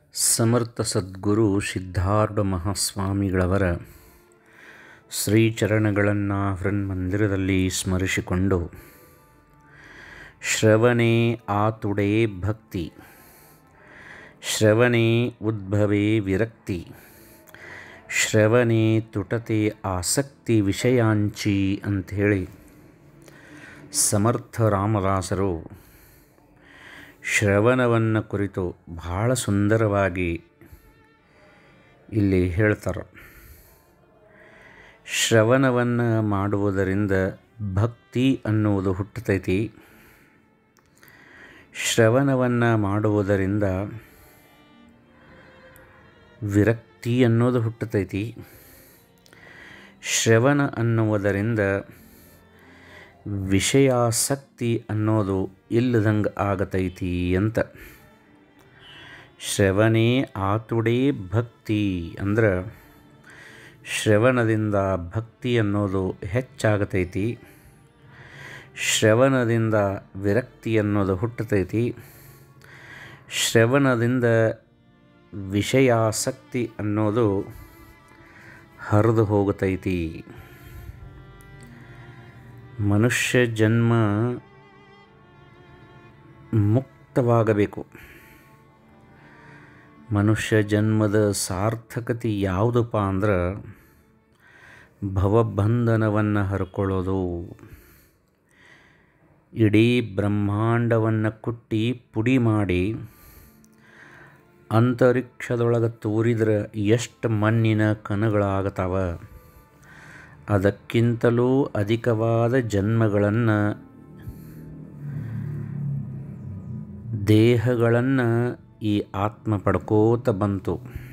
ಸಮರ್ಥ ಸದ್ಗುರು ಸಿದ್ಧಾರೂಢ ಮಹಾಸ್ವಾಮಿಗಳವರ ಶ್ರೀಚರಣಗಳನ್ನು ಹೃನ್ಮಂದಿರದಲ್ಲಿ ಸ್ಮರಿಸಿಕೊಂಡು ಶ್ರವಣೇ ಆತುಡೆ ಭಕ್ತಿ ಶ್ರವಣೇ ಉದ್ಭವೇ ವಿರಕ್ತಿ ಶ್ರವಣೇ ತುಟತೆ ಆಸಕ್ತಿ ವಿಷಯಾಂಚಿ ಅಂಥೇಳಿ ಸಮರ್ಥ ರಾಮದಾಸರು ಶ್ರವಣವನ್ನು ಕುರಿತು ಬಹಳ ಸುಂದರವಾಗಿ ಇಲ್ಲಿ ಹೇಳ್ತಾರೆ ಶ್ರವಣವನ್ನು ಮಾಡುವುದರಿಂದ ಭಕ್ತಿ ಅನ್ನುವುದು ಹುಟ್ಟುತ್ತೈತಿ ಶ್ರವಣವನ್ನು ಮಾಡುವುದರಿಂದ ವಿರಕ್ತಿ ಅನ್ನೋದು ಹುಟ್ಟುತ್ತೈತಿ ಶ್ರವಣ ಅನ್ನುವುದರಿಂದ ವಿಷಯಾಸಕ್ತಿ ಅನ್ನೋದು ಇಲ್ಲದಂಗೆ ಆಗತೈತಿ ಅಂತ ಶ್ರವಣೇ ಆತುಡೇ ಭಕ್ತಿ ಅಂದ್ರೆ ಶ್ರವಣದಿಂದ ಭಕ್ತಿ ಅನ್ನೋದು ಹೆಚ್ಚಾಗತೈತಿ ಶ್ರವಣದಿಂದ ವಿರಕ್ತಿ ಅನ್ನೋದು ಹುಟ್ಟತೈತಿ ಶ್ರವಣದಿಂದ ವಿಷಯಾಸಕ್ತಿ ಅನ್ನೋದು ಹರಿದು ಹೋಗತೈತಿ ಮನುಷ್ಯ ಜನ್ಮ ಮುಕ್ತವಾಗಬೇಕು ಮನುಷ್ಯ ಜನ್ಮದ ಸಾರ್ಥಕತೆ ಯಾವುದಪ್ಪ ಅಂದ್ರೆ ಭವಬಂಧನವನ್ನು ಹರ್ಕೊಳ್ಳೋದು ಇಡೀ ಬ್ರಹ್ಮಾಂಡವನ್ನು ಕುಟ್ಟಿ ಪುಡಿ ಮಾಡಿ ಅಂತರಿಕ್ಷದೊಳಗೆ ತೂರಿದ್ರೆ ಎಷ್ಟು ಮಣ್ಣಿನ ಕಣಗಳಾಗತಾವ ಅದಕ್ಕಿಂತಲೂ ಅಧಿಕವಾದ ಜನ್ಮಗಳನ್ನು ದೇಹಗಳನ್ನು ಈ ಆತ್ಮ ಪಡ್ಕೋತ ಬಂತು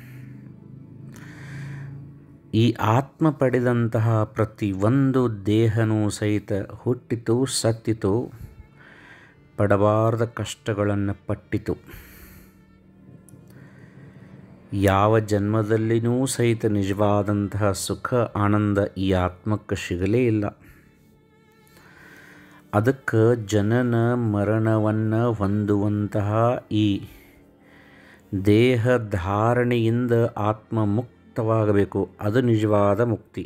ಈ ಆತ್ಮ ಪಡೆದಂತಹ ಪ್ರತಿಯೊಂದು ದೇಹನೂ ಸಹಿತ ಹುಟ್ಟಿತು ಸತ್ತಿತು ಪಡಬಾರದ ಕಷ್ಟಗಳನ್ನು ಪಟ್ಟಿತು ಯಾವ ಜನ್ಮದಲ್ಲಿನೂ ಸಹಿತ ನಿಜವಾದಂತಹ ಸುಖ ಆನಂದ ಈ ಆತ್ಮಕ್ಕೆ ಸಿಗಲೇ ಇಲ್ಲ ಅದಕ್ಕೆ ಜನನ ಮರಣವನ್ನು ಹೊಂದುವಂತಹ ಈ ದೇಹ ಧಾರಣೆಯಿಂದ ಆತ್ಮ ಮುಕ್ತವಾಗಬೇಕು ಅದು ನಿಜವಾದ ಮುಕ್ತಿ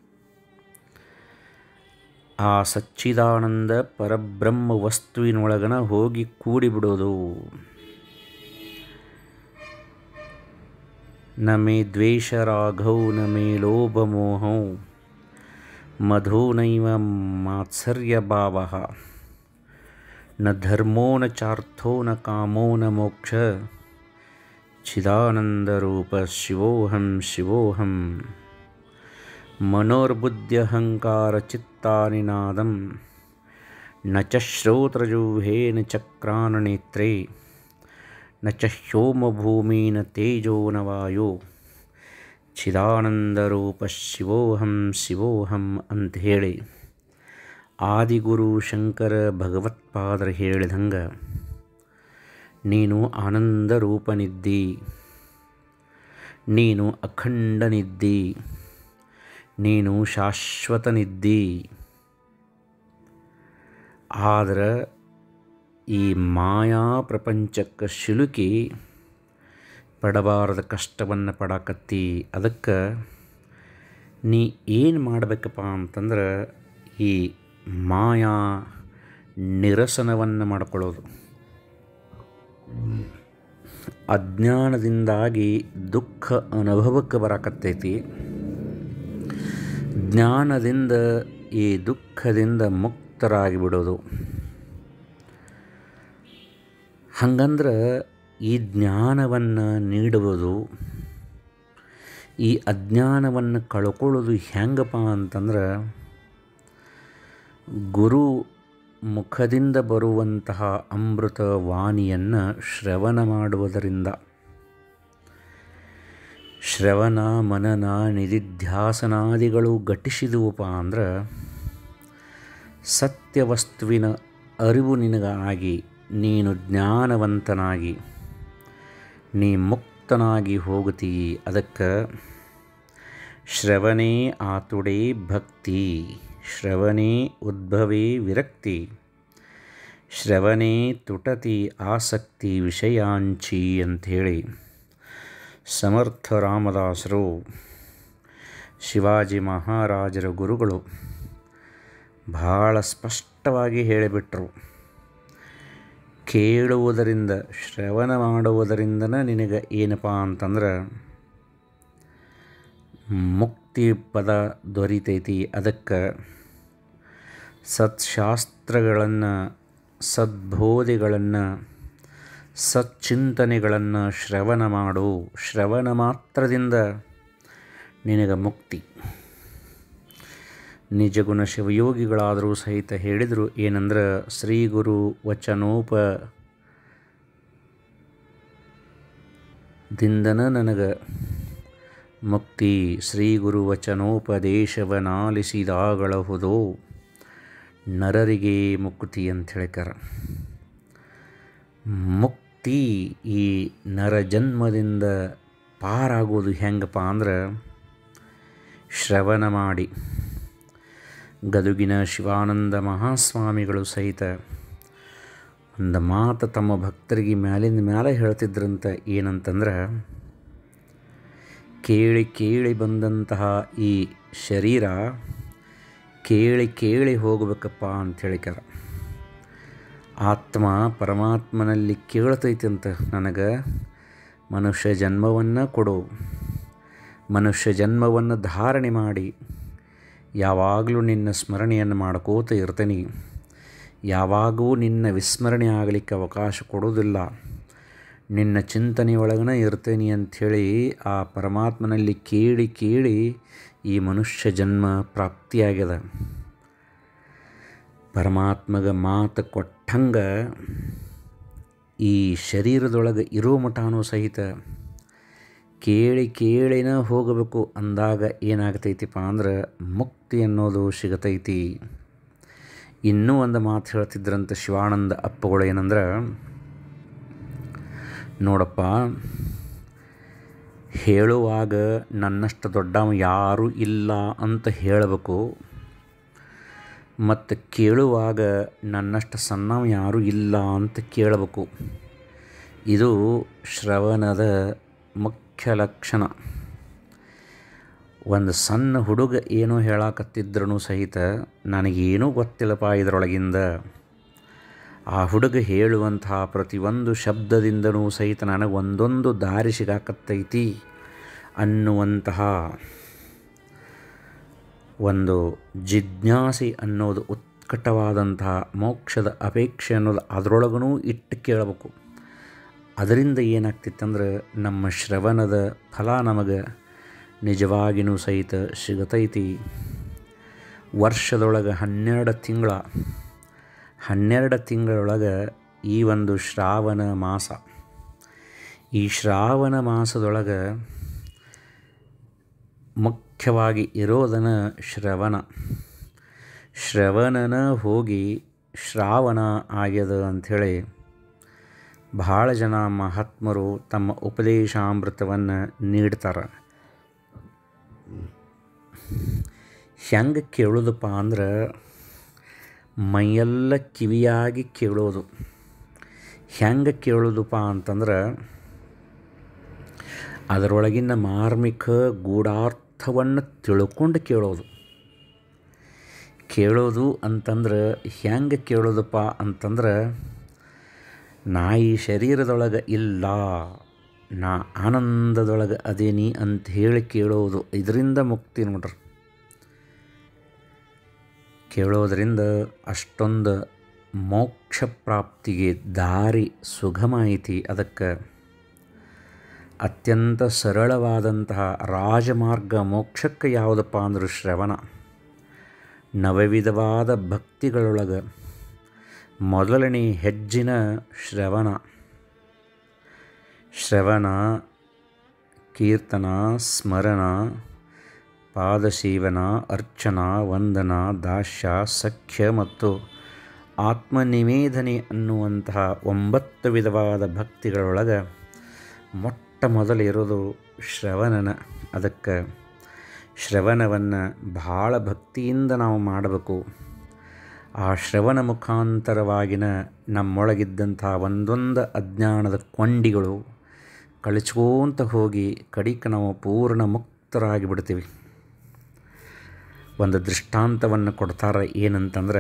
ಆ ಸಚ್ಚಿದಾನಂದ ಪರಬ್ರಹ್ಮ ವಸ್ತುವಿನೊಳಗನ ಹೋಗಿ ಕೂಡಿಬಿಡೋದು ನ ಮೇ ದ್ವೇಷರಾಘೌ ನ ಮೇ ಲೋಭಮೋಹೌ ಮಧುನೈವ ಮಾತ್ಸರ್ಯಭಾವ ನ ಧರ್ಮೋ ನ ಚಾರ್ಥೋ ನ ಕಾಮೋ ನ ಮೋಕ್ಷ ಚಿದಾನಂದರೂಪ ಶಿವೋಹಂ ಶಿವೋಹಂ ಮನೋರ್ಬುದ್ಧ್ಯಹಂಕಾರ ಚಿತ್ತಾನಿನಾದಂ ನ ಚ ಶ್ರೋತ್ರಜುಹೇ ನ ಚಕ್ರಾನನೇತ್ರೇ ನ ಚ ಹ್ಯೋಮಭೂಮಿ ನ ತೇಜೋ ನ ವಾಯೋ ಚಿದಾನಂದರೂಪ ಶಿವೋಹಂ ಶಿವೋಹಂ ಅಂತ ಹೇಳಿ ಆದಿಗುರು ಶಂಕರ ಭಗವತ್ಪಾದರು ಹೇಳಿದಂಗೆ ನೀನು ಆನಂದ ರೂಪನಿದ್ದಿ ನೀನು ಅಖಂಡನಿದ್ದಿ ನೀನು ಶಾಶ್ವತನಿದ್ದಿ ಆದ್ರೆ ಈ ಮಾಯಾ ಪ್ರಪಂಚಕ್ಕೆ ಸಿಲುಕಿ ಪಡಬಾರದ ಕಷ್ಟವನ್ನು ಪಡಾಕತ್ತಿ ಅದಕ್ಕೆ ನೀ ಏನು ಮಾಡಬೇಕಪ್ಪ ಅಂತಂದ್ರೆ ಈ ಮಾಯಾ ನಿರಸನವನ್ನು ಮಾಡ್ಕೊಳ್ಳೋದು ಅಜ್ಞಾನದಿಂದಾಗಿ ದುಃಖ ಅನುಭವಕ್ಕೆ ಬರಾಕತ್ತೈತಿ ಜ್ಞಾನದಿಂದ ಈ ದುಃಖದಿಂದ ಮುಕ್ತರಾಗಿ ಬಿಡೋದು ಹಂಗಂದ್ರೆ ಈ ಜ್ಞಾನವನ್ನು ನೀಡುವುದು ಈ ಅಜ್ಞಾನವನ್ನು ಕಳ್ಕೊಳ್ಳೋದು ಹೆಂಗಪ್ಪ ಅಂತಂದ್ರೆ ಗುರು ಮುಖದಿಂದ ಬರುವಂತಹ ಅಮೃತ ವಾಣಿಯನ್ನು ಶ್ರವಣ ಮಾಡುವುದರಿಂದ ಶ್ರವಣ ಮನನ ನಿಧಿಧ್ಯಾಸನಾದಿಗಳು ಘಟಿಸಿದುವಪ್ಪ ಅಂದ್ರೆ ಸತ್ಯವಸ್ತುವಿನ ಅರಿವು ನಿನಗಾಗಿ ನೀನು ಜ್ಞಾನವಂತನಾಗಿ ನೀ ಮುಕ್ತನಾಗಿ ಹೋಗುತ್ತೀ ಅದಕ್ಕೆ ಶ್ರವಣೇ ಆತುಡೆ ಭಕ್ತಿ ಶ್ರವಣೇ ಉದ್ಭವೇ ವಿರಕ್ತಿ ಶ್ರವಣೇ ತುಟತಿ ಆಸಕ್ತಿ ವಿಷಯಾಂಚಿ ಅಂಥೇಳಿ ಸಮರ್ಥ ರಾಮದಾಸರು ಶಿವಾಜಿ ಮಹಾರಾಜರ ಗುರುಗಳು ಬಹಳ ಸ್ಪಷ್ಟವಾಗಿ ಹೇಳಿಬಿಟ್ರು ಕೇಳುವುದರಿಂದ ಶ್ರವಣ ಮಾಡುವುದರಿಂದನೇ ನಿನಗೆ ಏನಪ್ಪ ಅಂತಂದ್ರೆ ಮುಕ್ತಿ ಪದ ದೊರಿತೈತಿ ಅದಕ್ಕೆ ಸತ್ಶಾಸ್ತ್ರಗಳನ್ನು ಸದ್ಬೋಧೆಗಳನ್ನು ಸಚ್ಚಿಂತನೆಗಳನ್ನು ಶ್ರವಣ ಮಾಡು ಶ್ರವಣ ಮಾತ್ರದಿಂದ ನಿನಗೆ ಮುಕ್ತಿ ನಿಜಗುಣ ಶಿವಯೋಗಿಗಳಾದರೂ ಸಹಿತ ಹೇಳಿದರು ಏನಂದ್ರೆ ಶ್ರೀ ಗುರು ವಚನೋಪ ದಿಂದನ ನನಗೆ ಮುಕ್ತಿ ಶ್ರೀ ಗುರು ವಚನೋಪದೇಶವನಾಲಿಸಿದಾಗಳಹುದೋ ನರರಿಗೆ ಮುಕ್ತಿ ಅಂತ ಹೇಳ್ಯಾರ ಮುಕ್ತಿ ಈ ನರ ಜನ್ಮದಿಂದ ಪಾರಾಗೋದು ಹೆಂಗಪ್ಪ ಅಂದ್ರೆ ಶ್ರವಣ ಮಾಡಿ ಗದುಗಿನ ಶಿವಾನಂದ ಮಹಾಸ್ವಾಮಿಗಳು ಸಹಿತ ಒಂದು ಮಾತು ತಮ್ಮ ಭಕ್ತರಿಗೆ ಮ್ಯಾಲಿಂದ ಮ್ಯಾಲೆ ಹೇಳ್ತಿದ್ರಂತ ಏನಂತಂದ್ರೆ ಕೇಳಿ ಕೇಳಿ ಬಂದಂತಹ ಈ ಶರೀರ ಕೇಳಿ ಕೇಳಿ ಹೋಗಬೇಕಪ್ಪ ಅಂತ ಹೇಳಿಕಾರ ಆತ್ಮ ಪರಮಾತ್ಮನಲ್ಲಿ ಕೇಳ್ತೈತಂತ ನನಗೆ ಮನುಷ್ಯ ಜನ್ಮವನ್ನು ಕೊಡು ಮನುಷ್ಯ ಜನ್ಮವನ್ನು ಧಾರಣೆ ಮಾಡಿ ಯಾವಾಗಲೂ ನಿನ್ನ ಸ್ಮರಣೆಯನ್ನು ಮಾಡ್ಕೋತ ಇರ್ತೀನಿ ಯಾವಾಗೂ ನಿನ್ನ ವಿಸ್ಮರಣೆ ಆಗಲಿಕ್ಕೆ ಅವಕಾಶ ಕೊಡೋದಿಲ್ಲ ನಿನ್ನ ಚಿಂತನೆಯೊಳಗನ ಇರ್ತೇನೆ ಅಂಥೇಳಿ ಆ ಪರಮಾತ್ಮನಲ್ಲಿ ಕೇಳಿ ಕೇಳಿ ಈ ಮನುಷ್ಯ ಜನ್ಮ ಪ್ರಾಪ್ತಿಯಾಗ್ಯದ ಪರಮಾತ್ಮಗ ಮಾತು ಕೊಟ್ಟಂಗೆ ಈ ಶರೀರದೊಳಗೆ ಇರೋ ಮಟಾನೂ ಸಹಿತ ಕೇಳಿ ಕೇಳಿನ ಹೋಗಬೇಕು ಅಂದಾಗ ಏನಾಗ್ತೈತಿಪ್ಪ ಅಂದ್ರೆ ಮುಕ್ತಿ ಅನ್ನೋದು ಸಿಗತೈತಿ ಇನ್ನೂ ಒಂದು ಮಾತು ಹೇಳ್ತಿದ್ರಂತ ಶಿವಾನಂದ ಅಪ್ಪಗಳು ಏನಂದ್ರೆ ನೋಡಪ್ಪ ಹೇಳುವಾಗ ನನ್ನಷ್ಟು ದೊಡ್ಡವ ಯಾರೂ ಇಲ್ಲ ಅಂತ ಹೇಳಬೇಕು ಮತ್ತು ಕೇಳುವಾಗ ನನ್ನಷ್ಟು ಸಣ್ಣವ ಯಾರೂ ಇಲ್ಲ ಅಂತ ಕೇಳಬೇಕು ಇದು ಶ್ರವಣದ ಮುಖ್ಯ ಲಕ್ಷಣ ಒಂದು ಸಣ್ಣ ಹುಡುಗ ಏನೋ ಹೇಳಾಕತ್ತಿದ್ರೂ ಸಹಿತ ನನಗೇನೂ ಗೊತ್ತಿಲ್ಲಪ್ಪ ಇದರೊಳಗಿಂದ ಆ ಹುಡುಗ ಹೇಳುವಂತಹ ಪ್ರತಿಯೊಂದು ಶಬ್ದದಿಂದನೂ ಸಹಿತ ನನಗೆ ಒಂದೊಂದು ದಾರಿ ಸಿಗಾಕತ್ತೈತಿ ಅನ್ನುವಂತಹ ಒಂದು ಜಿಜ್ಞಾಸೆ ಅನ್ನೋದು ಉತ್ಕಟವಾದಂತಹ ಮೋಕ್ಷದ ಅಪೇಕ್ಷೆ ಅನ್ನೋದು ಅದರೊಳಗೂ ಇಟ್ಟು ಕೇಳಬೇಕು ಅದರಿಂದ ಏನಾಗ್ತಿತ್ತಂದ್ರೆ ನಮ್ಮ ಶ್ರವಣದ ಫಲ ನಮಗೆ ನಿಜವಾಗಿಯೂ ಸಹಿತ ಸಿಗತೈತಿ ವರ್ಷದೊಳಗೆ ಹನ್ನೆರಡು ತಿಂಗಳ ಹನ್ನೆರಡು ತಿಂಗಳೊಳಗೆ ಈ ಒಂದು ಶ್ರಾವಣ ಮಾಸ ಈ ಶ್ರಾವಣ ಮಾಸದೊಳಗೆ ಮುಖ್ಯವಾಗಿ ಇರೋದನ ಶ್ರವಣ ಶ್ರವಣನ ಹೋಗಿ ಶ್ರಾವಣ ಆಗ್ಯದ ಅಂಥೇಳಿ ಭಾಳ ಜನ ಮಹಾತ್ಮರು ತಮ್ಮ ಉಪದೇಶಾಮೃತವನ್ನು ನೀಡ್ತಾರೆ ಹೆಂಗೆ ಕೇಳೋದಪ್ಪ ಅಂದ್ರೆ ಮೈಯೆಲ್ಲ ಕಿವಿಯಾಗಿ ಕೇಳೋದು ಹೆಂಗೆ ಕೇಳೋದಪ್ಪ ಅಂತಂದ್ರೆ ಅದರೊಳಗಿನ ಮಾರ್ಮಿಕ ಗೂಢಾರ್ಥವನ್ನು ತಿಳ್ಕೊಂಡು ಕೇಳೋದು ಕೇಳೋದು ಅಂತಂದ್ರೆ ಹೆಂಗೆ ಕೇಳೋದಪ್ಪ ಅಂತಂದ್ರೆ ನಾ ಈ ಶರೀರದೊಳಗೆ ಇಲ್ಲ ನಾ ಆನಂದದೊಳಗೆ ಅದೇನಿ ಅಂತ ಹೇಳಿ ಕೇಳೋದು ಇದರಿಂದ ಮುಕ್ತಿ ನೋಡ್ರಿ ಕೇಳೋದರಿಂದ ಅಷ್ಟೊಂದು ಮೋಕ್ಷ ಪ್ರಾಪ್ತಿಗೆ ದಾರಿ ಸುಗಮ ಐತಿ ಅದಕ್ಕೆ ಅತ್ಯಂತ ಸರಳವಾದಂತಹ ರಾಜಮಾರ್ಗ ಮೋಕ್ಷಕ್ಕೆ ಯಾವುದಪ್ಪ ಅಂದ್ರೆ ಶ್ರವಣ ನವವಿಧವಾದ ಭಕ್ತಿಗಳೊಳಗೆ ಮೊದಲನೇ ಹೆಜ್ಜಿನ ಶ್ರವಣ ಶ್ರವಣ ಕೀರ್ತನ ಸ್ಮರಣ ಪಾದಸೇವನ ಅರ್ಚನ ವಂದನ ದಾಸ್ಯ ಸಖ್ಯ ಮತ್ತು ಆತ್ಮನಿವೇದನೆ ಅನ್ನುವಂತಹ ಒಂಬತ್ತು ವಿಧವಾದ ಭಕ್ತಿಗಳೊಳಗೆ ಮೊಟ್ಟ ಮೊದಲು ಇರೋದು ಶ್ರವಣನ ಅದಕ್ಕೆ ಶ್ರವಣವನ್ನು ಭಾಳ ಭಕ್ತಿಯಿಂದ ನಾವು ಮಾಡಬೇಕು ಆ ಶ್ರವಣ ಮುಖಾಂತರವಾಗಿನ ನಮ್ಮೊಳಗಿದ್ದಂಥ ಒಂದೊಂದು ಅಜ್ಞಾನದ ಕೊಂಡಿಗಳು ಕಳಿಚ್ಕೋಂತ ಹೋಗಿ ಕಡಿಕ ನಾವು ಪೂರ್ಣ ಮುಕ್ತರಾಗಿ ಬಿಡ್ತೀವಿ ಒಂದು ದೃಷ್ಟಾಂತವನ್ನು ಕೊಡ್ತಾರೆ ಏನಂತಂದ್ರೆ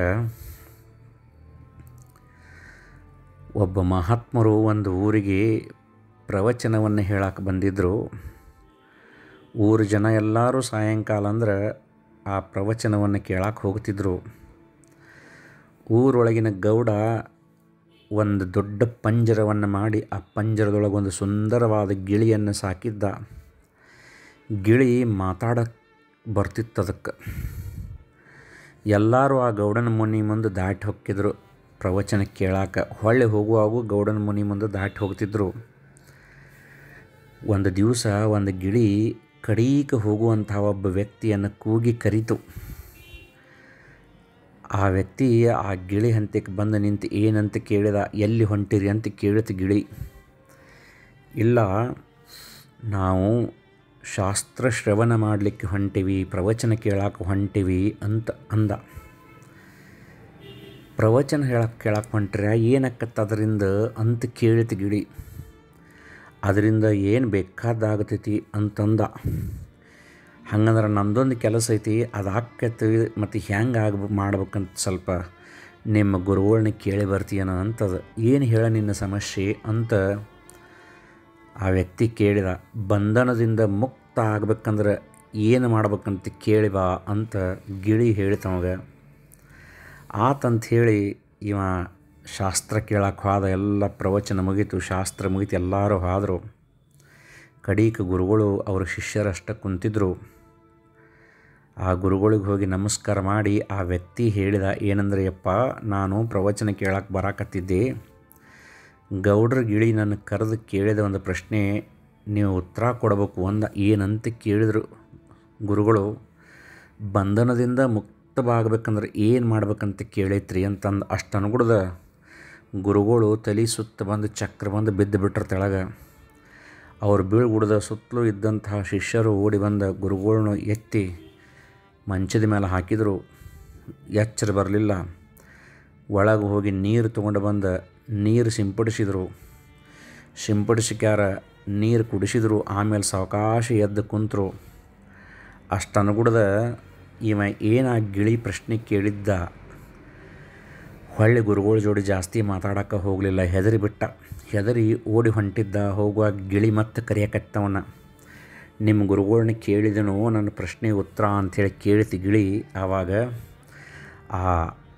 ಒಬ್ಬ ಮಹಾತ್ಮರು ಒಂದು ಊರಿಗೆ ಪ್ರವಚನವನ್ನು ಹೇಳಕ್ಕೆ ಬಂದಿದ್ದರು ಊರ ಜನ ಎಲ್ಲರೂ ಸಾಯಂಕಾಲ ಅಂದ್ರೆ ಆ ಪ್ರವಚನವನ್ನು ಕೇಳಕ್ಕೆ ಹೋಗ್ತಿದ್ರು ಊರೊಳಗಿನ ಗೌಡ ಒಂದು ದೊಡ್ಡ ಪಂಜರವನ್ನು ಮಾಡಿ ಆ ಪಂಜರದೊಳಗೆ ಒಂದು ಸುಂದರವಾದ ಗಿಳಿಯನ್ನು ಸಾಕಿದ್ದ ಗಿಳಿ ಮಾತಾಡಕ್ಕೆ ಬರ್ತಿತ್ತು ಅದಕ್ಕೆ ಎಲ್ಲರೂ ಆ ಗೌಡನ ಮುನಿ ಮುಂದೆ ದಾಟಿ ಹೋಗ್ತಿದ್ರು ಪ್ರವಚನ ಕೇಳಾಕ ಹೊಳ್ಳಿ ಹೋಗುವಾಗೂ ಗೌಡನ ಮುನಿ ಮುಂದೆ ದಾಟಿ ಹೋಗ್ತಿದ್ರು ಒಂದು ದಿವಸ ಒಂದು ಗಿಳಿ ಕಡೀಕ ಹೋಗುವಂಥ ಒಬ್ಬ ವ್ಯಕ್ತಿಯನ್ನು ಕೂಗಿ ಕರೀತು ಆ ವ್ಯಕ್ತಿ ಆ ಗಿಳಿ ಹಂತಕ್ಕೆ ಬಂದು ನಿಂತು ಏನಂತ ಕೇಳಿದ ಎಲ್ಲಿ ಹೊಂಟಿರಿ ಅಂತ ಕೇಳಿತು ಗಿಳಿ ಇಲ್ಲ ನಾವು ಶಾಸ್ತ್ರ ಶ್ರವಣ ಮಾಡಲಿಕ್ಕೆ ಹೊಂಟಿವಿ ಪ್ರವಚನ ಕೇಳಕ್ಕೆ ಹೊಂಟಿವಿ ಅಂತ ಅಂದ ಪ್ರವಚನ ಹೇಳಕ್ಕೆ ಕೇಳಕ್ಕೆ ಹೊಂಟ್ರೆ ಏನಕ್ಕತ್ತ ಅದರಿಂದ ಅಂತ ಕೇಳಿತು ಗಿಳಿ ಅದರಿಂದ ಏನು ಬೇಕಾದಾಗತೈತಿ ಅಂತಂದ ಹಂಗಂದ್ರೆ ನಂದೊಂದು ಕೆಲಸ ಐತಿ ಅದು ಆಕ್ಕೈತಿ ಮತ್ತು ಹೆಂಗೆ ಆಗ ಮಾಡ್ಬೇಕಂತ ಸ್ವಲ್ಪ ನಿಮ್ಮ ಗುರುಗಳನ್ನ ಕೇಳಿ ಬರ್ತೀಯನ ಅಂತದ ಏನು ಹೇಳ ನಿನ್ನ ಸಮಸ್ಯೆ ಅಂತ ಆ ವ್ಯಕ್ತಿ ಕೇಳಿದ ಬಂಧನದಿಂದ ಮುಕ್ತ ಆಗ್ಬೇಕಂದ್ರೆ ಏನು ಮಾಡ್ಬೇಕಂತ ಕೇಳಿ ಬಾ ಅಂತ ಗಿಳಿ ಹೇಳಿತವಾಗ ಆತಂತ ಹೇಳಿ ಇವ ಶಾಸ್ತ್ರ ಕೇಳಕ್ಕೆ ಹೋದ ಎಲ್ಲ ಪ್ರವಚನ ಮುಗೀತು ಶಾಸ್ತ್ರ ಮುಗೀತು ಎಲ್ಲರೂ ಹೋದರು ಕಡೀಕ ಗುರುಗಳು ಅವರ ಶಿಷ್ಯರಷ್ಟ ಕುಂತಿದ್ರು ಆ ಗುರುಗಳಿಗೆ ಹೋಗಿ ನಮಸ್ಕಾರ ಮಾಡಿ ಆ ವ್ಯಕ್ತಿ ಹೇಳಿದ ಏನಂದ್ರೆ ಯಪ್ಪ ನಾನು ಪ್ರವಚನ ಕೇಳಕ್ಕೆ ಬರಾಕತ್ತಿದ್ದೆ ಗೌಡ್ರ ಗಿಳಿ ನನ್ನ ಕರೆದು ಕೇಳಿದ ಒಂದು ಪ್ರಶ್ನೆ ನೀವು ಉತ್ತರ ಕೊಡಬೇಕು ಒಂದ ಏನಂತ ಕೇಳಿದರು ಗುರುಗಳು ಬಂಧನದಿಂದ ಮುಕ್ತವಾಗಬೇಕಂದ್ರೆ ಏನು ಮಾಡ್ಬೇಕಂತ ಕೇಳೈತ್ರಿ ಅಂತಂದು ಅಷ್ಟು ಅನುಗುಡ್ದ ಗುರುಗಳು ತಲೆ ಸುತ್ತ ಬಂದು ಚಕ್ರ ಬಂದು ಬಿದ್ದು ಬಿಟ್ರು ತೆಳಗೆ ಅವ್ರು ಬೀಳ್ಗುಡ್ದ ಸುತ್ತಲೂ ಇದ್ದಂತಹ ಶಿಷ್ಯರು ಓಡಿ ಬಂದ ಗುರುಗಳನ್ನ ಎತ್ತಿ ಮಂಚದ ಮೇಲೆ ಹಾಕಿದರು ಎಚ್ಚರ ಬರಲಿಲ್ಲ ಒಳಗೆ ಹೋಗಿ ನೀರು ತೊಗೊಂಡು ಬಂದು ನೀರು ಸಿಂಪಡಿಸಿದರು ಸಿಂಪಡಿಸಿಕ್ಯಾರ ನೀರು ಕುಡಿಸಿದ್ರು ಆಮೇಲೆ ಸಾವಕಾಶ ಎದ್ದು ಕುಂತರು ಅಷ್ಟು ಅನುಗುಡ್ದ ಇವ ಏನು ಆ ಗಿಳಿ ಪ್ರಶ್ನೆ ಕೇಳಿದ್ದ ಹೊಳ್ಳಿ ಗುರುಗಳ ಜೋಡಿ ಜಾಸ್ತಿ ಮಾತಾಡೋಕೆ ಹೋಗಲಿಲ್ಲ ಹೆದರಿ ಬಿಟ್ಟ ಹೆದರಿ ಓಡಿ ಹೊಂಟಿದ್ದ ಹೋಗುವಾಗ ಗಿಳಿ ಮತ್ತೆ ಕರೆಯಕತ್ತವನ ನಿಮ್ಮ ಗುರುಗಳನ್ನ ಕೇಳಿದನು ನನ್ನ ಪ್ರಶ್ನೆ ಉತ್ತರ ಅಂಥೇಳಿ ಕೇಳಿತು ಗಿಳಿ ಆವಾಗ ಆ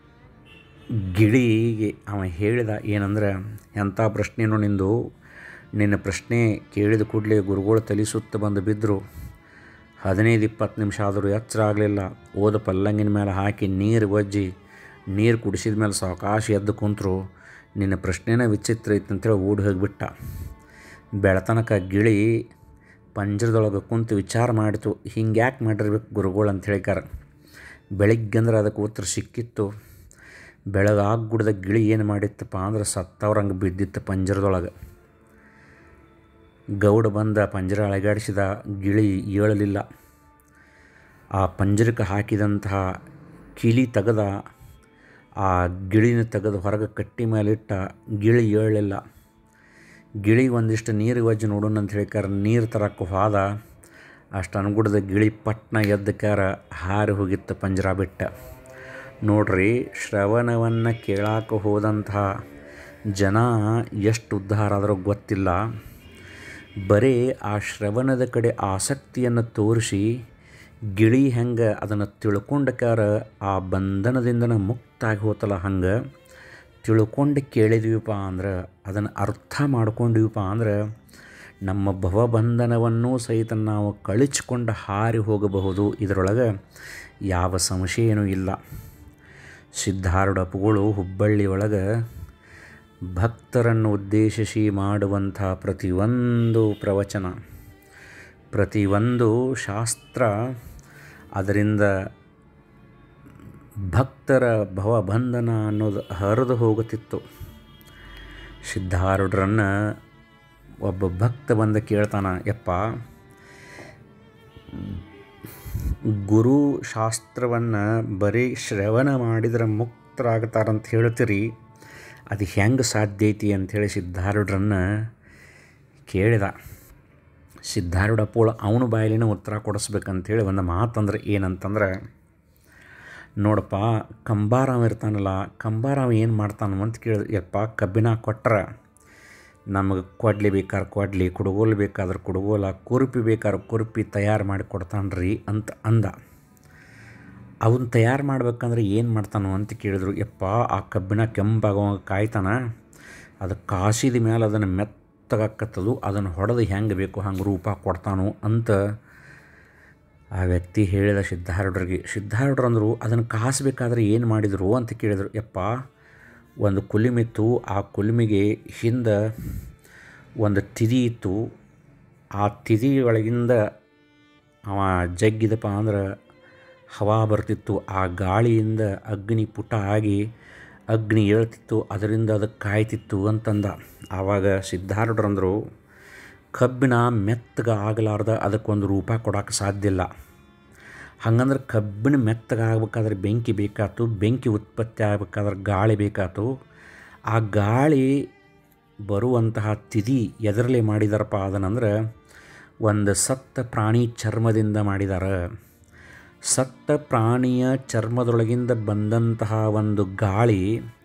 ಗಿಳಿಗೆ ಅವ ಹೇಳಿದ ಏನಂದ್ರೆ ಎಂಥ ಪ್ರಶ್ನೆನೋ ನಿಂದು ನಿನ್ನ ಪ್ರಶ್ನೆ ಕೇಳಿದ ಕೂಡಲೇ ಗುರುಗಳು ತಲೆ ಸುತ್ತ ಬಂದು ಬಿದ್ದರು ಹದಿನೈದು ಇಪ್ಪತ್ತು ನಿಮಿಷ ಆದರೂ ಎಚ್ಚರ ಆಗಲಿಲ್ಲ ಓದ ಪಲ್ಲಂಗಿನ ಮೇಲೆ ಹಾಕಿ ನೀರು ಒಜ್ಜಿ ನೀರು ಕುಡಿಸಿದ ಮೇಲೆ ಸಾವಕಾಶ ಎದ್ದು ಕುಂತರು ನಿನ್ನ ಪ್ರಶ್ನೆನ ವಿಚಿತ್ರ ಐತೆ ಅಂತೇಳಿ ಓಡಿ ಹೋಗಿಬಿಟ್ಟ ಬೆಳತನಕ ಗಿಳಿ ಪಂಜರದೊಳಗೆ ಕುಂತು ವಿಚಾರ ಮಾಡಿತು ಹಿಂಗೆ ಯಾಕೆ ಮಾಡಿರ್ಬೇಕು ಗುರುಗಳು ಅಂತ ಹೇಳಿಕಾರ ಬೆಳಿಗ್ಗೆಂದ್ರೆ ಅದಕ್ಕೆ ಉತ್ತರ ಸಿಕ್ಕಿತ್ತು ಬೆಳಗಾಗುಡ್ದ ಗಿಳಿ ಏನು ಮಾಡಿತ್ತಪ್ಪ ಅಂದ್ರೆ ಸತ್ತವ್ರಂಗೆ ಬಿದ್ದಿತ್ತು ಪಂಜರದೊಳಗೆ ಗೌಡ ಬಂದ ಪಂಜರ ಅಳಗಾಡಿಸಿದ ಗಿಳಿ ಏಳಲಿಲ್ಲ ಆ ಪಂಜರಕ್ಕೆ ಹಾಕಿದಂತಹ ಕಿಲಿ ತೆಗೆದ ಆ ಗಿಳಿನ ತೆಗೆದು ಹೊರಗೆ ಕಟ್ಟಿ ಮೇಲಿಟ್ಟ ಗಿಳಿ ಏಳಲಿಲ್ಲ ಗಿಳಿ ಒಂದಿಷ್ಟು ನೀರು ಒಜ್ಜಿ ನೋಡೋಣ ಅಂತ ಹೇಳಿಕಾರ ನೀರು ತರಕ್ಕೆ ಹೋದ ಅಷ್ಟು ಅನ್ಗುಡ್ದ ಗಿಳಿ ಪಟ್ನ ಎದ್ದಕ್ಕಾರ ಹಾರಿ ಹೋಗಿತ್ತು ಪಂಜರ ಬಿಟ್ಟ ನೋಡ್ರಿ ಶ್ರವಣವನ್ನು ಕೇಳಾಕ ಹೋದಂತಹ ಜನ ಎಷ್ಟು ಉದ್ಧಾರ ಆದರೂ ಗೊತ್ತಿಲ್ಲ ಬರೀ ಆ ಶ್ರವಣದ ಕಡೆ ಆಸಕ್ತಿಯನ್ನು ತೋರಿಸಿ ಗಿಳಿ ಹೆಂಗೆ ಅದನ್ನು ತಿಳ್ಕೊಂಡಕ್ಕಾರ ಆ ಬಂಧನದಿಂದ ಮುಕ್ತ ಆಗಿ ಹೋತಲ್ಲ ಹಂಗೆ ತಿಳ್ಕೊಂಡು ಕೇಳಿದ್ವಿಪ್ಪ ಅಂದ್ರೆ ಅದನ್ನು ಅರ್ಥ ಮಾಡ್ಕೊಂಡಿವಪ್ಪ ಅಂದ್ರೆ ನಮ್ಮ ಭವಬಂಧನವನ್ನೂ ಸಹಿತ ನಾವು ಕಳಿಸ್ಕೊಂಡು ಹಾರಿ ಹೋಗಬಹುದು ಇದರೊಳಗೆ ಯಾವ ಸಂಶಯನೂ ಇಲ್ಲ ಸಿದ್ಧಾರೂಢಪ್ಪಗಳು ಹುಬ್ಬಳ್ಳಿ ಒಳಗೆ ಭಕ್ತರನ್ನು ಉದ್ದೇಶಿಸಿ ಮಾಡುವಂಥ ಪ್ರತಿಯೊಂದು ಪ್ರವಚನ ಪ್ರತಿಯೊಂದು ಶಾಸ್ತ್ರ ಅದರಿಂದ ಭಕ್ತರ ಭವಬಂಧನ ಅನ್ನೋದು ಹರಿದು ಹೋಗುತ್ತಿತ್ತು ಸಿದ್ಧಾರೂಢರನ್ನು ಒಬ್ಬ ಭಕ್ತ ಬಂದು ಕೇಳ್ತಾನ ಯಪ್ಪ ಗುರು ಶಾಸ್ತ್ರವನ್ನು ಬರೀ ಶ್ರವಣ ಮಾಡಿದ್ರೆ ಮುಕ್ತರಾಗ್ತಾರಂತ ಹೇಳ್ತೀರಿ ಅದು ಹೆಂಗೆ ಸಾಧ್ಯ ಐತಿ ಅಂಥೇಳಿ ಸಿದ್ಧಾರೂಢರನ್ನು ಕೇಳಿದ ಸಿದ್ಧಾರೂಢಪ್ಪಗಳು ಅವನ ಬಾಯಲಿನ ಉತ್ತರ ಕೊಡಿಸ್ಬೇಕಂತೇಳಿ ಒಂದು ಮಾತಂದ್ರೆ ಏನಂತಂದ್ರೆ ನೋಡಪ್ಪ ಕಂಬಾರಾವ ಇರ್ತಾನಲ್ಲ ಕಂಬಾರಾವ ಏನು ಮಾಡ್ತಾನ ಅಂತ ಕೇಳಿದ್ರೆ ಯಪ್ಪ ಕಬ್ಬಿನ ಕೊಟ್ರೆ ನಮಗೆ ಕೊಡ್ಲಿ ಬೇಕಾದ್ರೆ ಕೊಡ್ಲಿ ಕುಡುಗೋಲು ಬೇಕಾದ್ರೆ ಕುಡುಗೋಲ ಕುರುಪಿ ಬೇಕಾದ್ರೆ ಕುರುಪಿ ತಯಾರು ಮಾಡಿ ಕೊಡ್ತಾನ್ರಿ ಅಂತ ಅಂದ ಅವನ್ನ ತಯಾರು ಮಾಡ್ಬೇಕಂದ್ರೆ ಏನು ಮಾಡ್ತಾನೋ ಅಂತ ಕೇಳಿದ್ರು ಯಪ್ಪ ಆ ಕಬ್ಬಿನ ಕೆಂಪಾಗೋ ಕಾಯ್ತಾನ ಅದು ಕಾಸಿದ ಮೇಲೆ ಅದನ್ನು ಮೆತ್ತಗಾಕತ್ತದು ಅದನ್ನು ಹೊಡೆದು ಹೆಂಗೆ ಬೇಕು ಹಂಗೆ ರೂಪ ಕೊಡ್ತಾನೋ ಅಂತ ಆ ವ್ಯಕ್ತಿ ಹೇಳಿದ ಸಿದ್ಧಾರೂಢರಿಗೆ ಸಿದ್ಧಾರೂಢರು ಅಂದರು ಅದನ್ನು ಕಾಸಬೇಕಾದ್ರೆ ಏನು ಮಾಡಿದರು ಅಂತ ಕೇಳಿದರು ಯಪ್ಪ ಒಂದು ಕುಲಿಮಿತ್ತು ಆ ಕುಲಿಮಿಗೆ ಹಿಂದೆ ಒಂದು ತಿದಿ ಇತ್ತು ಆ ತಿದಿ ಒಳಗಿಂದ ಅವ ಜಗ್ಗಿದಪ್ಪ ಅಂದ್ರೆ ಹವಾ ಬರ್ತಿತ್ತು ಆ ಗಾಳಿಯಿಂದ ಅಗ್ನಿ ಪುಟ ಆಗಿ ಅಗ್ನಿ ಏಳ್ತಿತ್ತು ಅದರಿಂದ ಅದಕ್ಕೆ ಕಾಯ್ತಿತ್ತು ಅಂತಂದ ಆವಾಗ ಸಿದ್ಧಾರೂಢರಂದರು ಕಬ್ಬಿನ ಮೆತ್ತಗೆ ಆಗಲಾರ್ದ ಅದಕ್ಕೊಂದು ರೂಪ ಕೊಡೋಕೆ ಸಾಧ್ಯ ಇಲ್ಲ ಹಂಗಂದ್ರೆ ಕಬ್ಬಿಣ ಮೆತ್ತಗೆ ಆಗ್ಬೇಕಾದ್ರೆ ಬೆಂಕಿ ಬೇಕಾಯ್ತು ಬೆಂಕಿ ಉತ್ಪತ್ತಿ ಆಗ್ಬೇಕಾದ್ರೆ ಗಾಳಿ ಬೇಕಾಯ್ತು ಆ ಗಾಳಿ ಬರುವಂತಹ ತಿದಿ ಎದರಲ್ಲೇ ಮಾಡಿದಾರಪ್ಪ ಅದನ್ನಂದ್ರೆ ಒಂದು ಸತ್ತ ಪ್ರಾಣಿ ಚರ್ಮದಿಂದ ಮಾಡಿದ್ದಾರೆ ಸತ್ತ ಪ್ರಾಣಿಯ ಚರ್ಮದೊಳಗಿಂದ ಬಂದಂತಹ ಒಂದು ಗಾಳಿ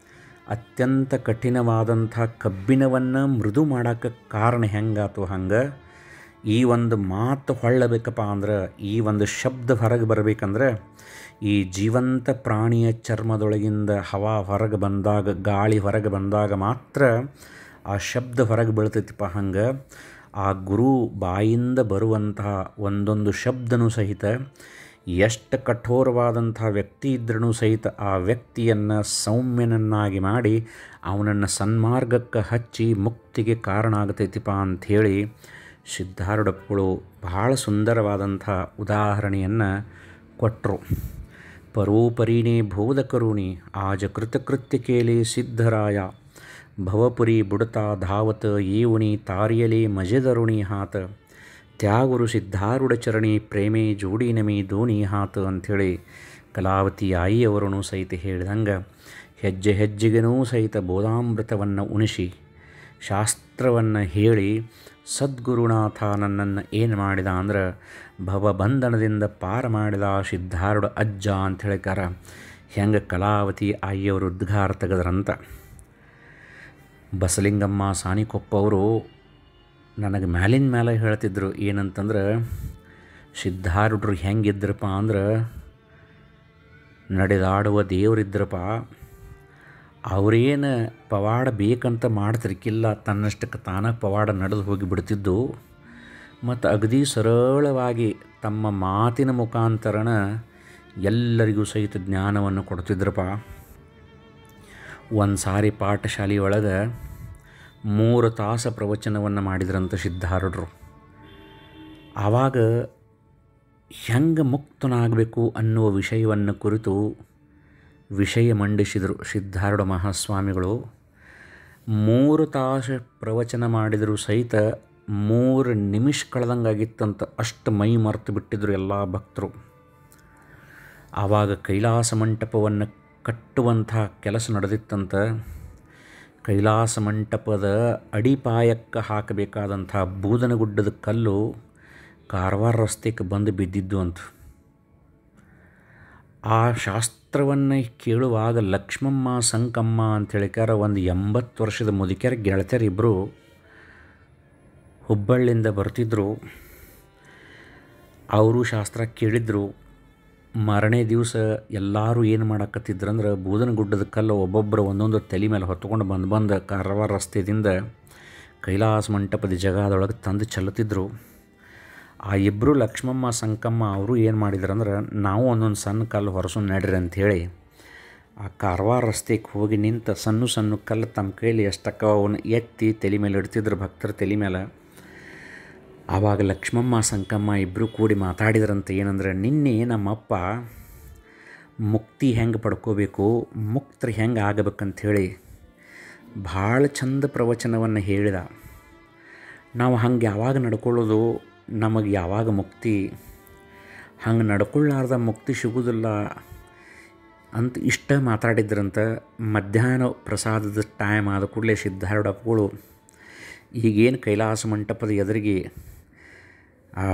ಅತ್ಯಂತ ಕಠಿಣವಾದಂಥ ಕಬ್ಬಿಣವನ್ನು ಮೃದು ಮಾಡೋಕ್ಕೆ ಕಾರಣ ಹೆಂಗಾತು ಹಂಗೆ ಈ ಒಂದು ಮಾತು ಹೊಳ್ಳಬೇಕಪ್ಪ ಅಂದ್ರೆ ಈ ಒಂದು ಶಬ್ದ ಹೊರಗೆ ಬರಬೇಕಂದ್ರೆ ಈ ಜೀವಂತ ಪ್ರಾಣಿಯ ಚರ್ಮದೊಳಗಿಂದ ಹವಾ ಹೊರಗೆ ಬಂದಾಗ ಗಾಳಿ ಹೊರಗೆ ಬಂದಾಗ ಮಾತ್ರ ಆ ಶಬ್ದ ಹೊರಗೆ ಬೀಳ್ತೈತಿಪ್ಪ ಹಂಗೆ ಆ ಗುರು ಬಾಯಿಂದ ಬರುವಂತಹ ಒಂದೊಂದು ಶಬ್ದನೂ ಸಹಿತ ಎಷ್ಟು ಕಠೋರವಾದಂಥ ವ್ಯಕ್ತಿ ಇದ್ರೂ ಸಹಿತ ಆ ವ್ಯಕ್ತಿಯನ್ನು ಸೌಮ್ಯನನ್ನಾಗಿ ಮಾಡಿ ಅವನನ್ನು ಸನ್ಮಾರ್ಗಕ್ಕೆ ಹಚ್ಚಿ ಮುಕ್ತಿಗೆ ಕಾರಣ ಆಗತೈತಿಪ್ಪ ಅಂಥೇಳಿ ಸಿದ್ಧಾರೂಢಪ್ಪಗಳು ಬಹಳ ಸುಂದರವಾದಂಥ ಉದಾಹರಣೆಯನ್ನು ಕೊಟ್ಟರು ಪರೋಪರಿನೇ ಬೋಧ ಕರುಣಿ ಆಜ ಕೃತಕೃತ್ಯ ಕೇಳಿ ಸಿದ್ಧರಾಯ ಭವಪುರಿ ಬುಡತಾ ಧಾವತ ಏವುಣಿ ತಾರಿಯಲಿ ಮಜೆದರುಣಿ ಹಾತ ತ್ಯಾಗುರು ಸಿದ್ಧಾರೂಢ ಚರಣಿ ಪ್ರೇಮೆ ಜೋಡಿನಮಿ ದೋಣಿ ಹಾತ ಅಂಥೇಳಿ ಕಲಾವತಿ ಆಯಿಯವರೂ ಸಹಿತ ಹೇಳಿದಂಗೆ ಹೆಜ್ಜೆ ಹೆಜ್ಜೆಗೂ ಸಹಿತ ಬೋಧಾಮೃತವನ್ನು ಉಣಿಸಿ ಶಾಸ್ತ್ರವನ್ನು ಹೇಳಿ ಸದ್ಗುರುನಾಥ ನನ್ನನ್ನು ಏನು ಮಾಡಿದ ಅಂದ್ರೆ ಭವಬಂಧನದಿಂದ ಪಾರ ಮಾಡಿದ ಸಿದ್ಧಾರೂಢ ಅಜ್ಜ ಅಂತ ಹೇಳಿಕಾರ ಹೆಂಗೆ ಕಲಾವತಿ ಆಯಿಯವರು ಉದ್ಗಾರ ತೆಗೆದ್ರಂತ ಬಸಲಿಂಗಮ್ಮ ಸಾನಿಕೊಪ್ಪ ಅವರು ನನಗೆ ಮ್ಯಾಲಿನ ಮೇಲೆ ಹೇಳ್ತಿದ್ರು ಏನಂತಂದ್ರೆ ಸಿದ್ಧಾರೂಢರು ಹೆಂಗಿದ್ರಪ್ಪ ಅಂದ್ರೆ ನಡೆದಾಡುವ ದೇವರಿದ್ರಪ್ಪ ಅವರೇನು ಪವಾಡ ಬೇಕಂತ ಮಾಡ್ತಿರ್ಕಿಲ್ಲ ತನ್ನಷ್ಟಕ್ಕೆ ತಾನಾಗ ಪವಾಡ ನಡೆದು ಹೋಗಿ ಬಿಡ್ತಿದ್ದು ಮತ್ತು ಅಗದಿ ಸರಳವಾಗಿ ತಮ್ಮ ಮಾತಿನ ಮುಖಾಂತರನ ಎಲ್ಲರಿಗೂ ಸಹಿತ ಜ್ಞಾನವನ್ನು ಕೊಡ್ತಿದ್ರಪ್ಪ ಒಂದು ಸಾರಿ ಪಾಠಶಾಲೆಯೊಳಗೆ ಮೂರು ತಾಸ ಪ್ರವಚನವನ್ನು ಮಾಡಿದ್ರಂತ ಸಿದ್ಧಾರೂಢರು ಆವಾಗ ಹೆಂಗೆ ಮುಕ್ತನಾಗಬೇಕು ಅನ್ನುವ ವಿಷಯವನ್ನು ಕುರಿತು ವಿಷಯ ಮಂಡಿಸಿದರು ಸಿದ್ಧಾರೂಢ ಮಹಾಸ್ವಾಮಿಗಳು ಮೂರು ತಾಸು ಪ್ರವಚನ ಮಾಡಿದರೂ ಸಹಿತ ಮೂರು ನಿಮಿಷ ಕಳೆದಂಗಾಗಿತ್ತಂತ ಅಷ್ಟು ಮೈ ಮರೆತು ಬಿಟ್ಟಿದ್ರು ಎಲ್ಲ ಭಕ್ತರು ಆವಾಗ ಕೈಲಾಸ ಮಂಟಪವನ್ನು ಕಟ್ಟುವಂಥ ಕೆಲಸ ನಡೆದಿತ್ತಂತ ಕೈಲಾಸ ಮಂಟಪದ ಅಡಿಪಾಯಕ್ಕೆ ಹಾಕಬೇಕಾದಂಥ ಬೂದನಗುಡ್ಡದ ಕಲ್ಲು ಕಾರವಾರ ರಸ್ತೆಗೆ ಬಂದು ಬಿದ್ದಿದ್ದು ಅಂತ ಆ ಶಾಸ್ತ್ರವನ್ನು ಕೇಳುವಾಗ ಲಕ್ಷ್ಮಮ್ಮ ಸಂಕಮ್ಮ ಅಂತ ಹೇಳಿಕಾರ ಒಂದು ಎಂಬತ್ತು ವರ್ಷದ ಮುದುಕ್ಯಾರ ಗೆಳತಿಯರಿಬ್ಬರು ಹುಬ್ಬಳ್ಳಿಯಿಂದ ಬರ್ತಿದ್ದರು ಅವರು ಶಾಸ್ತ್ರ ಕೇಳಿದ್ರು ಮಾರನೇ ದಿವಸ ಎಲ್ಲರೂ ಏನು ಮಾಡಕತ್ತಿದ್ರಂದ್ರೆ ಬೂದನಗುಡ್ಡದ ಕಲ್ಲು ಒಬ್ಬೊಬ್ಬರು ಒಂದೊಂದು ತಲೆ ಮೇಲೆ ಹೊತ್ಕೊಂಡು ಬಂದು ಬಂದು ಕಾರವಾರ ರಸ್ತೆಯಿಂದ ಕೈಲಾಸ ಮಂಟಪದ ಜಗದೊಳಗೆ ತಂದು ಚೆಲ್ಲುತ್ತಿದ್ದರು ಆ ಇಬ್ಬರು ಲಕ್ಷ್ಮಮ್ಮ ಸಂಕಮ್ಮ ಅವರು ಏನು ಮಾಡಿದ್ರಂದ್ರೆ ನಾವು ಒಂದೊಂದು ಸಣ್ಣ ಕಲ್ಲು ಹೊರಸು ನಡ್ರಿ ಅಂಥೇಳಿ ಆ ಕಾರವಾರ ರಸ್ತೆಗೆ ಹೋಗಿ ನಿಂತ ಸಣ್ಣ ಸಣ್ಣ ಕಲ್ಲು ತಮ್ಮ ಕೈಲಿ ಎಷ್ಟಕ್ಕ ಅವನ್ನ ಎತ್ತಿ ತಲೆ ಮೇಲೆ ಇಡ್ತಿದ್ರು ಭಕ್ತರ ತಲೆ ಮೇಲೆ ಆವಾಗ ಲಕ್ಷ್ಮಮ್ಮ ಸಂಕಮ್ಮ ಇಬ್ಬರು ಕೂಡಿ ಮಾತಾಡಿದ್ರಂತ ಏನಂದ್ರೆ ನಿನ್ನೆ ನಮ್ಮಪ್ಪ ಮುಕ್ತಿ ಹೆಂಗೆ ಪಡ್ಕೋಬೇಕು ಮುಕ್ತರು ಹೆಂಗೆ ಆಗಬೇಕಂಥೇಳಿ ಭಾಳ ಚಂದ ಪ್ರವಚನವನ್ನು ಹೇಳಿದ ನಾವು ಹಂಗೆ ಯಾವಾಗ ನಡ್ಕೊಳ್ಳೋದು ನಮಗೆ ಯಾವಾಗ ಮುಕ್ತಿ ಹಂಗೆ ನಡ್ಕೊಳ್ಳಾರ್ದ ಮುಕ್ತಿ ಸಿಗೋದಿಲ್ಲ ಅಂತ ಇಷ್ಟ ಮಾತಾಡಿದ್ರಂತ ಮಧ್ಯಾಹ್ನ ಪ್ರಸಾದದ ಟೈಮ್ ಆದ ಕೂಡಲೇ ಸಿದ್ಧಾರೂಢಪ್ಪಗಳು ಈಗೇನು ಕೈಲಾಸ ಮಂಟಪದ ಎದುರಿಗೆ ಆ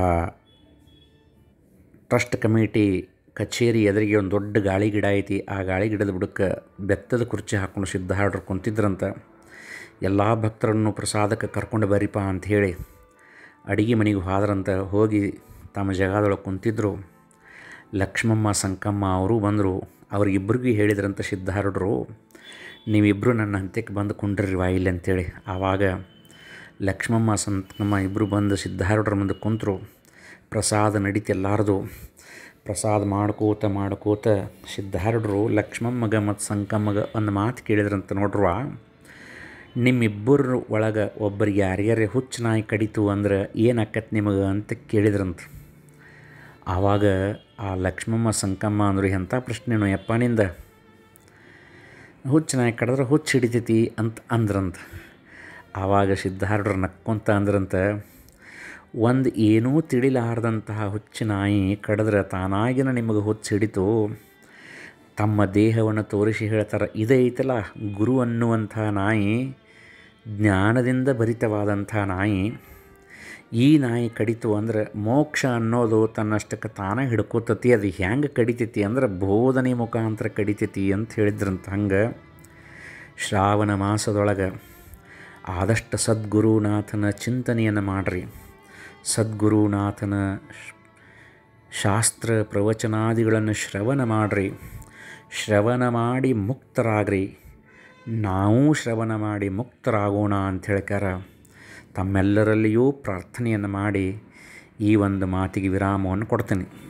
ಟ್ರಸ್ಟ್ ಕಮಿಟಿ ಕಚೇರಿ ಎದುರಿಗೆ ಒಂದು ದೊಡ್ಡ ಗಾಳಿ ಗಿಡ ಐತಿ ಆ ಗಾಳಿ ಗಿಡದ ಬುಡಕ್ಕೆ ಬೆತ್ತದ ಕುರ್ಚಿ ಹಾಕ್ಕೊಂಡು ಸಿದ್ಧಾರೂಢರು ಕುಂತಿದ್ರಂತ ಎಲ್ಲ ಭಕ್ತರನ್ನು ಪ್ರಸಾದಕ್ಕೆ ಕರ್ಕೊಂಡು ಬರ್ರಿಪ್ಪ ಅಂಥೇಳಿ ಅಡಿಗೆ ಮನೆಗೆ ಹೋದ್ರಂತ ಹೋಗಿ ತಮ್ಮ ಜಾಗದೊಳಗೆ ಕುಂತಿದ್ರು ಲಕ್ಷ್ಮಮ್ಮ ಸಂಕಮ್ಮ ಅವರು ಬಂದರು ಅವ್ರಿಗಿಬ್ಬರಿಗೂ ಹೇಳಿದ್ರಂತ ಸಿದ್ಧಾರೂಢರು ನೀವಿಬ್ಬರು ನನ್ನ ಹಂತಕ್ಕೆ ಬಂದು ಕುಂಡ್ರಿ ವಾಯಿಲ್ ಅಂತೇಳಿ ಆವಾಗ ಲಕ್ಷ್ಮಮ್ಮ ಸಂಕಮ್ಮ ಇಬ್ಬರು ಬಂದು ಸಿದ್ಧಾರೂಢರ ಮುಂದೆ ಕುಂತರು ಪ್ರಸಾದ ನಡೀತೆಲ್ಲಾರ್ದು ಪ್ರಸಾದ ಮಾಡ್ಕೋತ ಮಾಡ್ಕೋತ ಸಿದ್ಧಾರೂಢರು ಲಕ್ಷ್ಮಮ್ಮಗ ಮತ್ತು ಸಂಕಮ್ಮಗ ಒಂದು ಮಾತು ಕೇಳಿದ್ರಂತ ನೋಡ್ರುವ ನಿಮ್ಮಿಬ್ಬರ ಒಳಗೆ ಒಬ್ಬರಿಗೆ ಯಾರ್ಯಾರೇ ಹುಚ್ಚು ನಾಯಿ ಕಡಿತು ಅಂದ್ರೆ ಏನಾಕತ್ ನಿಮಗೆ ಅಂತ ಕೇಳಿದ್ರಂತ ಆವಾಗ ಆ ಲಕ್ಷ್ಮಮ್ಮ ಸಂಕಮ್ಮ ಅಂದರು ಎಂಥ ಪ್ರಶ್ನೆನೋ ಯಪ್ಪ ನಿಂದ ಹುಚ್ಚು ನಾಯಿ ಕಡಿದ್ರೆ ಹುಚ್ಚು ಹಿಡಿತೈತಿ ಅಂತ ಅಂದ್ರಂತ ಆವಾಗ ಸಿದ್ಧಾರೂಢರು ನಕ್ಕೊಂತ ಅಂದ್ರಂತ ಒಂದು ಏನೂ ತಿಳಿಲಾರ್ದಂತಹ ಹುಚ್ಚು ನಾಯಿ ಕಡಿದ್ರೆ ತಾನಾಗಿನ ನಿಮಗೆ ಹುಚ್ಚು ಹಿಡಿತು ತಮ್ಮ ದೇಹವನ್ನು ತೋರಿಸಿ ಹೇಳ್ತಾರೆ ಇದೈತಲ್ಲ ಗುರು ಅನ್ನುವಂಥ ನಾಯಿ ಜ್ಞಾನದಿಂದ ಭರಿತವಾದಂಥ ನಾಯಿ ಈ ನಾಯಿ ಕಡಿತು ಅಂದ್ರೆ ಮೋಕ್ಷ ಅನ್ನೋದು ತನ್ನಷ್ಟಕ್ಕೆ ತಾನೇ ಹಿಡ್ಕೋತತಿ ಅದು ಹೆಂಗೆ ಕಡಿತೈತಿ ಅಂದ್ರೆ ಬೋಧನೆ ಮುಖಾಂತರ ಕಡಿತೈತಿ ಅಂತ ಹೇಳಿದ್ರಂತ ಹಂಗೆ ಶ್ರಾವಣ ಮಾಸದೊಳಗೆ ಆದಷ್ಟು ಸದ್ಗುರುನಾಥನ ಚಿಂತನೆಯನ್ನು ಮಾಡಿರಿ ಸದ್ಗುರುನಾಥನ ಶಾಸ್ತ್ರ ಪ್ರವಚನಾದಿಗಳನ್ನು ಶ್ರವಣ ಮಾಡಿರಿ ಶ್ರವಣ ಮಾಡಿ ಮುಕ್ತರಾಗ್ರಿ ನಾವು ಶ್ರವಣ ಮಾಡಿ ಮುಕ್ತರಾಗೋಣ ಅಂತ ಹೇಳ್ಕಾರ ತಮ್ಮೆಲ್ಲರಲ್ಲಿಯೂ ಪ್ರಾರ್ಥನೆಯನ್ನು ಮಾಡಿ ಈ ಒಂದು ಮಾತಿಗೆ ವಿರಾಮವನ್ನು ಕೊಡ್ತೀನಿ